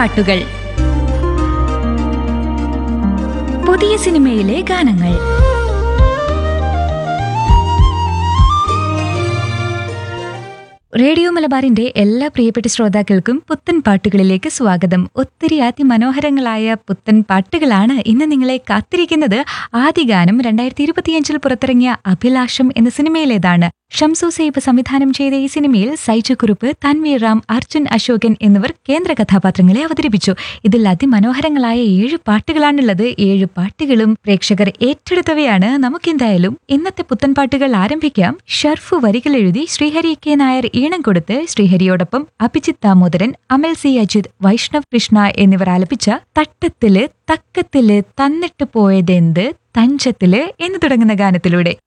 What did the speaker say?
പാട്ടുകൾ പുതിയ സിനിമയിലെ ഗാനങ്ങൾ റേഡിയോ മലബാറിന്റെ എല്ലാ പ്രിയപ്പെട്ട ശ്രോതാക്കൾക്കും പുത്തൻ പാട്ടുകളിലേക്ക് സ്വാഗതം ഒത്തിരി അതിമനോഹരങ്ങളായ പുത്തൻ പാട്ടുകളാണ് ഇന്ന് നിങ്ങളെ കാത്തിരിക്കുന്നത് ആദ്യ ഗാനം രണ്ടായിരത്തി ഇരുപത്തിയഞ്ചിൽ പുറത്തിറങ്ങിയ അഭിലാഷം എന്ന സിനിമയിലേതാണ് ഷംസു സൈബ് സംവിധാനം ചെയ്ത ഈ സിനിമയിൽ സൈജു കുറുപ്പ് തൻവീർ റാം അർജുൻ അശോകൻ എന്നിവർ കേന്ദ്ര കഥാപാത്രങ്ങളെ അവതരിപ്പിച്ചു ഇതിൽ അതിമനോഹരങ്ങളായ ഏഴ് പാട്ടുകളാണുള്ളത് ഏഴ് പാട്ടുകളും പ്രേക്ഷകർ ഏറ്റെടുത്തവയാണ് നമുക്കെന്തായാലും ഇന്നത്തെ പുത്തൻ പാട്ടുകൾ ആരംഭിക്കാം ഷർഫു വരികൾ എഴുതി ശ്രീഹരി കെ നായർ ഈണം കൊടുത്ത് ശ്രീഹരിയോടൊപ്പം അഭിജിത്ത് ദാമോദരൻ അമൽ സി അജിത് വൈഷ്ണവ് കൃഷ്ണ എന്നിവർ ആലപിച്ച തട്ടത്തില് തക്കത്തില് തന്നിട്ട് പോയതെന്ത് തഞ്ചത്തില് എന്ന് തുടങ്ങുന്ന ഗാനത്തിലൂടെ